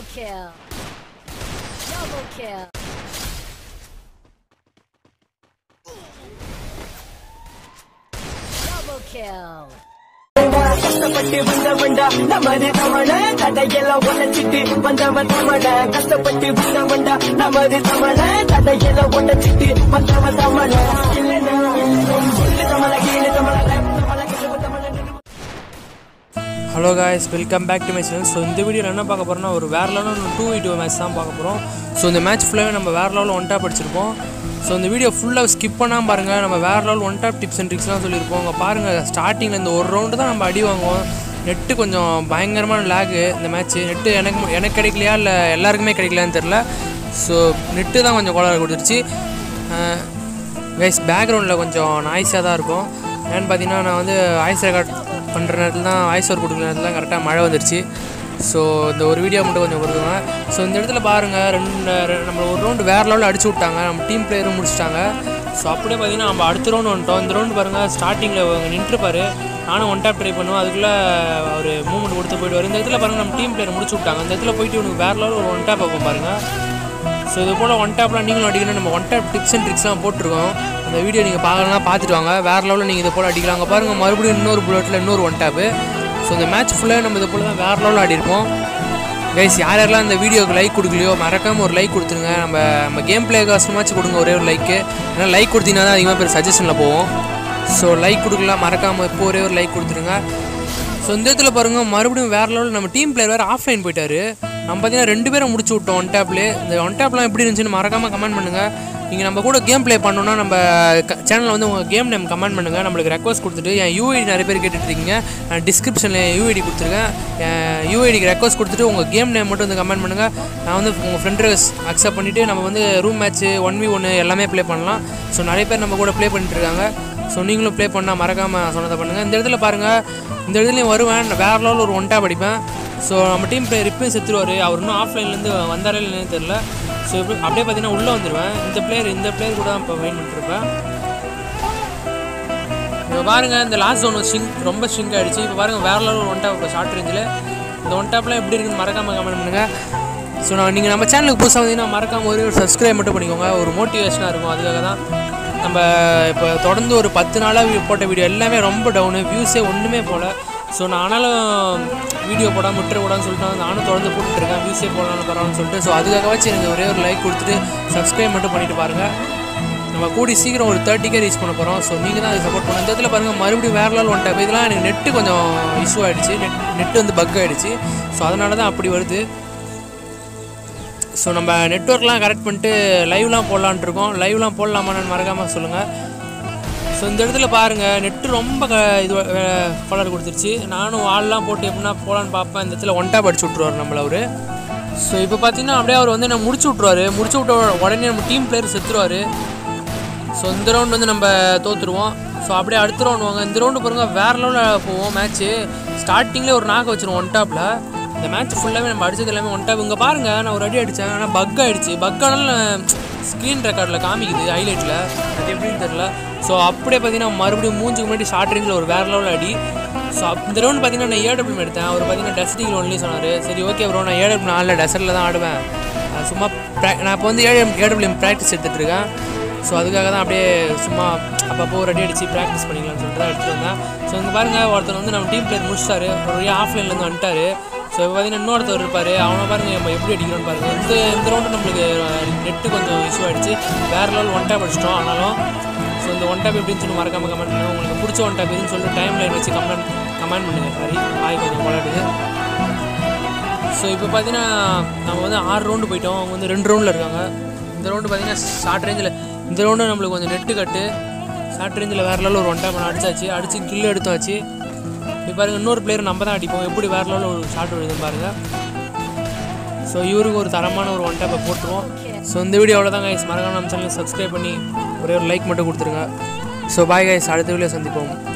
kill. Double kill. Double kill. கஷ்டப்பட்டு வந்தவன்டா நமது தமிழ கதையெல்லாம் உடைச்சிட்டு வந்தவன் தமிழ கஷ்டப்பட்டு வந்தவன்டா நமது தமிழ கதையெல்லாம் உடைச்சிட்டு வந்தவன் தமிழ இல்லைன்னா சொல்லு தமிழ கீழே தமிழ தமிழ கிழவு தமிழ hello guys welcome back to my channel so இந்த வீடியோவில் என்ன பார்க்க போகிறோம்னா ஒரு வேறு லெவலில் டூ வீடியோ மேட்ச் தான் பார்க்க போகிறோம் ஸோ இந்த மேட்ச் ஃபுல்லாகவே நம்ம வேறு லெவலில் ஒன் டாப் அடிச்சிருப்போம் ஸோ இந்த வீடியோ ஃபுல்லாக ஸ்கிப் பண்ணாமல் பாருங்கள் நம்ம வேறு level one tap tips and ட்ரிக்ஸ்லாம் சொல்லியிருப்போம் அங்கே பாருங்கள் ஸ்டார்டிங்கில் இந்த ஒரு ரவுண்டு தான் நம்ம அடி வாங்குவோம் நெட்டு கொஞ்சம் பயங்கரமான லேகு இந்த மேட்ச்சு நெட்டு எனக்கு மு- எனக்கு கிடைக்கலையா இல்லை எல்லாருக்குமே கிடைக்கலையான்னு தெரில ஸோ நெட்டு தான் கொஞ்சம் கோளாறு கொடுத்துருச்சு கைஸ் பேக்ரவுண்டில் கொஞ்சம் நாய்ஸாக தான் இருக்கும் ஏன்னு பார்த்தீங்கன்னா நான் வந்து வாய்ஸ் ரெக்கார்ட் பண்ணுற நேரத்தில் தான் வாய்ஸ் ஓவர் கொடுக்குற நேரத்தில் தான் கரெக்டாக மழை வந்துருச்சு ஸோ இந்த ஒரு வீடியோ மட்டும் கொஞ்சம் கொடுக்குங்க ஸோ இந்த இடத்துல பாருங்கள் ரெண்டு ரெ- நம்ம ஒரு ரவுண்டு வேறு லெவலில் அடிச்சு விட்டாங்க நம்ம டீம் பிளேயரும் முடிச்சிட்டாங்க ஸோ அப்படியே பார்த்தீங்கன்னா நம்ம அடுத்த ரவுண்டு வந்துட்டோம் இந்த ரவுண்டு பாருங்கள் ஸ்டார்டிங்கில் நின்றுப்பாரு நானும் ஒன் டேப் ட்ரை பண்ணுவேன் அதுக்குள்ளே அவர் மூவ்மெண்ட் கொடுத்து போயிடுவார் இந்த இடத்துல பாருங்கள் நம்ம டீம் பிளேயர் முடிச்சு விட்டாங்க இந்த இடத்துல போயிட்டு இவனுக்கு வேறு லெவலில் ஒரு ஒன் டேப் வைப்போம் பாருங்கள் ஸோ இது போல் ஒன் டேப்லாம் நீங்களும் அடிக்கணும் நம்ம ஒன் டேப் டிப்ஸ் அண்ட் ட்ரிக்ஸ்லாம் போட்டிருக்கோம் அந்த வீடியோ நீங்கள் பார்க்கலாம் பார்த்துட்டு வாங்க வேறு லெவலில் நீங்கள் இது போல் அடிக்கலாம் அங்கே பாருங்கள் மறுபடியும் இன்னொரு புல்லட்டில் இன்னொரு ஒன் டேப்பு ஸோ இந்த மேட்ச் ஃபுல்லாக நம்ம இது போல் தான் வேறு லெவலில் ஆடிருப்போம் கைஸ் யார் யாரெல்லாம் இந்த வீடியோக்கு லைக் கொடுக்கலையோ மறக்காமல் ஒரு லைக் கொடுத்துருங்க நம்ம நம்ம கேம் பிளே காஸ்டமாச்சும் கொடுங்க ஒரே ஒரு லைக்கு ஏன்னா லைக் கொடுத்தீங்கன்னா தான் அதிகமாக பேர் சஜஷனில் போவோம் ஸோ லைக் கொடுக்கலாம் மறக்காமல் இப்போ ஒரே ஒரு லைக் கொடுத்துருங்க ஸோ இந்த இடத்துல பாருங்க மறுபடியும் வேற லெவல் நம்ம டீம் பிளேயர் வேறு ஆஃப்லைன் போயிட்டாரு நம்ம பார்த்தீங்கன்னா ரெண்டு பேரும் முடிச்சு விட்டோம் ஒன் டேப்லேயே இந்த ஒன் டேப்லாம் எப்படி இருந்துச்சுன்னு மறக்காமல் கமெண்ட் பண்ணுங்கள் நீங்கள் நம்ம கூட கேம் ப்ளே பண்ணணும்னா நம்ம சேனலில் வந்து உங்கள் கேம் நேம் கமெண்ட் பண்ணுங்கள் நம்மளுக்கு ரெக்வஸ்ட் கொடுத்துட்டு என் யூஐடி நிறைய பேர் கேட்டுட்டு இருக்கீங்க நான் டிஸ்கிரிப்ஷனில் யூஐடி கொடுத்துருக்கேன் என் யூஐடிக்கு ரெக்வஸ்ட் கொடுத்துட்டு உங்கள் கேம் நேம் மட்டும் வந்து கமெண்ட் பண்ணுங்கள் நான் வந்து உங்கள் ஃப்ரெண்ட் அக்செப்ட் பண்ணிவிட்டு நம்ம வந்து ரூம் மேட்ச்சு ஒன் வி ஒன்று எல்லாமே ப்ளே பண்ணலாம் ஸோ நிறைய பேர் நம்ம கூட ப்ளே பண்ணிட்டு இருக்காங்க ஸோ நீங்களும் ப்ளே பண்ணால் மறக்காமல் சொன்னதை பண்ணுங்கள் இந்த இடத்துல பாருங்கள் இந்த இடத்துலையும் வருவேன் நான் வேறு லெவலில் ஒரு ஒன் டேப் அடிப்பேன் ஸோ நம்ம டீம் பிளேயர் இப்பயும் செத்துருவார் அவர் இன்னும் ஆஃப்லைன்லேருந்து வந்தாரே இல்லைன்னு தெரில ஸோ இப்படி அப்படியே பார்த்தீங்கன்னா உள்ளே வந்துடுவேன் இந்த பிளேயர் இந்த பிளேயர் கூட தான் இப்போ வெயின் பண்ணிட்டுருப்பேன் இப்போ பாருங்க இந்த லாஸ்ட் ஒன் ஷிங்க் ரொம்ப ஷிங்க் ஆயிடுச்சு இப்போ பாருங்க வேற லெவல் ஒன் டாப் ஷார்ட் ரேஞ்சில் இந்த ஒன் டாப்லாம் எப்படி இருக்குன்னு மறக்காம கமெண்ட் பண்ணுங்க ஸோ நான் நீங்கள் நம்ம சேனலுக்கு புதுசாக வந்தீங்கன்னா மறக்காம ஒரே ஒரு சப்ஸ்கிரைப் மட்டும் பண்ணிக்கோங்க ஒரு மோட்டிவேஷனாக இருக்கும் அதுக்காக தான் நம்ம இப்போ தொடர்ந்து ஒரு பத்து நாளாக போட்ட வீடியோ எல்லாமே ரொம்ப டவுனு வியூஸே ஒன்றுமே போகல ஸோ நான் ஆனாலும் வீடியோ போடாமல் விட்டுறக்கூடாதுன்னு சொல்லிட்டு நானும் தொடர்ந்து போட்டுருக்கேன் வியூஸே போடலாம்னு பரவாயில்லன்னு சொல்லிட்டு ஸோ அதுக்காகவாச்சும் எனக்கு ஒரே ஒரு லைக் கொடுத்துட்டு சப்ஸ்கிரைப் மட்டும் பண்ணிட்டு பாருங்கள் நம்ம கூடி சீக்கிரம் ஒரு தேர்ட்டிக்கே ரீச் பண்ண போகிறோம் ஸோ நீங்கள் தான் அதை சப்போர்ட் பண்ணணும் இந்த இடத்துல பாருங்கள் மறுபடியும் வேறு லெவல் ஒன் டைப் இதெல்லாம் எனக்கு நெட்டு கொஞ்சம் இஷ்யூ ஆகிடுச்சு நெட் நெட்டு வந்து பக் ஆகிடுச்சு ஸோ அதனால தான் அப்படி வருது ஸோ நம்ம நெட்ஒர்க்லாம் கரெக்ட் பண்ணிட்டு லைவ்லாம் போடலான்ட்டு இருக்கோம் லைவ்லாம் போடலாமான்னு மறக்காமல் சொல்லுங்கள் ஸோ இந்த இடத்துல பாருங்கள் நெட்டு ரொம்ப க இது கலர் கொடுத்துருச்சு நானும் வால்லாம் போட்டு எப்படின்னா போகலான்னு பார்ப்பேன் இந்த இடத்துல ஒன் டாப் அடிச்சு விட்ருவார் நம்மள அவர் ஸோ இப்போ பார்த்தீங்கன்னா அப்படியே அவர் வந்து நம்ம முடிச்சு விட்ருவாரு முடிச்சு விட்ட உடனே நம்ம டீம் பிளேயர் செத்துருவார் ஸோ இந்த ரவுண்ட் வந்து நம்ம தோற்றுருவோம் ஸோ அப்படியே அடுத்த ரவுண்ட் வாங்க இந்த ரவுண்டு பாருங்க வேறு லெவலில் போவோம் மேட்ச்சு ஸ்டார்டிங்லேயே ஒரு நாக்கு வச்சிருவோம் ஒன் டாப்பில் இந்த மேட்ச் ஃபுல்லாகவே நம்ம அடிச்சது எல்லாமே ஒன் டாப் இங்கே பாருங்கள் நான் ஒரு அடி அடித்தேன் ஆனால் பக் ஆகிடுச்சு பக் ஆனாலும் ஸ்க்ரீன் ரெக்கார்டில் காமிக்குது ஹைலைட்டில் அது எப்படின்னு தெரில ஸோ அப்படியே பார்த்தீங்கன்னா மறுபடியும் மூஞ்சுக்கு முன்னாடி ஷார்ட் ரேஞ்சில் ஒரு வேறு லெவலில் அடி ஸோ இந்த ரவுண்ட் பார்த்தீங்கன்னா நான் ஏடபிள்யூ எடுத்தேன் அவர் பார்த்தீங்கன்னா டெஸ்டிங் ஒன்லி சொன்னார் சரி ஓகே ப்ரோ நான் ஏடபிள்யூ நாளில் டெசர்ட்டில் தான் ஆடுவேன் அது சும்மா ப்ரா- நான் இப்போ வந்து ஏழு ஏடபிள்யூஎம் ப்ராக்டிஸ் எடுத்துகிட்டு இருக்கேன் ஸோ அதுக்காக தான் அப்படியே சும்மா அப்பப்போ ஒரு அடி அடித்து ப்ராக்டிஸ் பண்ணிக்கலாம்னு சொல்லிட்டு தான் எடுத்துகிட்டு வந்தேன் ஸோ இங்கே பாருங்கள் ஒருத்தர் வந்து நம்ம டீம் பிளேயர் முடிச்சிட்டாரு ஒரு ஆஃப்லைன்லேருந்து வந்துட்டாரு ஸோ இப்போ பார்த்தீங்கன்னா இன்னொருத்தர் இருப்பார் அவனை பாருங்க நம்ம எப்படி அடிக்கிறோன்னு பாருங்க இந்த இந்த ரவுண்டு நம்மளுக்கு நெட்டு கொஞ்சம் இஷ்யூ ஆகிடுச்சு வேறு லெவல் ஒன் டேப் அடிச்சிட்டோம் ஆனாலும் ஸோ இந்த ஒன் டேப் எப்படின்னு சொல்லி மறக்காம கமெண்ட் பண்ணுங்க உங்களுக்கு பிடிச்ச ஒன் டேப் எதுன்னு சொல்லிட்டு டைம் லைன் வச்சு கமெண்ட் கமெண்ட் பண்ணுங்கள் சாரி ஆய் கொஞ்சம் கொளாடுது ஸோ இப்போ பார்த்தீங்கன்னா நம்ம வந்து ஆறு ரவுண்டு போயிட்டோம் அவங்க வந்து ரெண்டு ரவுண்டில் இருக்காங்க இந்த ரவுண்டு பார்த்தீங்கன்னா ஷார்ட் ரேஞ்சில் இந்த ரவுண்டு நம்மளுக்கு கொஞ்சம் நெட்டு கட்டு ஷார்ட் ரேஞ்சில் வேறு லெவலில் ஒரு ஒன் டைம் அடிச்சாச்சு அடிச்சு கில்லு எடுத்தாச்சு இப்போ பாருங்க இன்னொரு பிளேயர் நம்ம தான் அடிப்போம் எப்படி வேறு லெவலில் ஒரு ஷார்ட் விழுதுன்னு பாருங்கள் ஸோ இவருக்கு ஒரு தரமான ஒரு ஒன் டைப்பை போட்டுருவோம் ஸோ இந்த வீடியோ அவ்வளோதான் கைஸ் மறக்காம நம்ம சேனலை சப்ஸ்கிரைப் பண்ணி ஒரே ஒரு லைக் மட்டும் கொடுத்துருங்க ஸோ பாய் கைஸ் அடுத்த வீடியோ சந்திப்போம்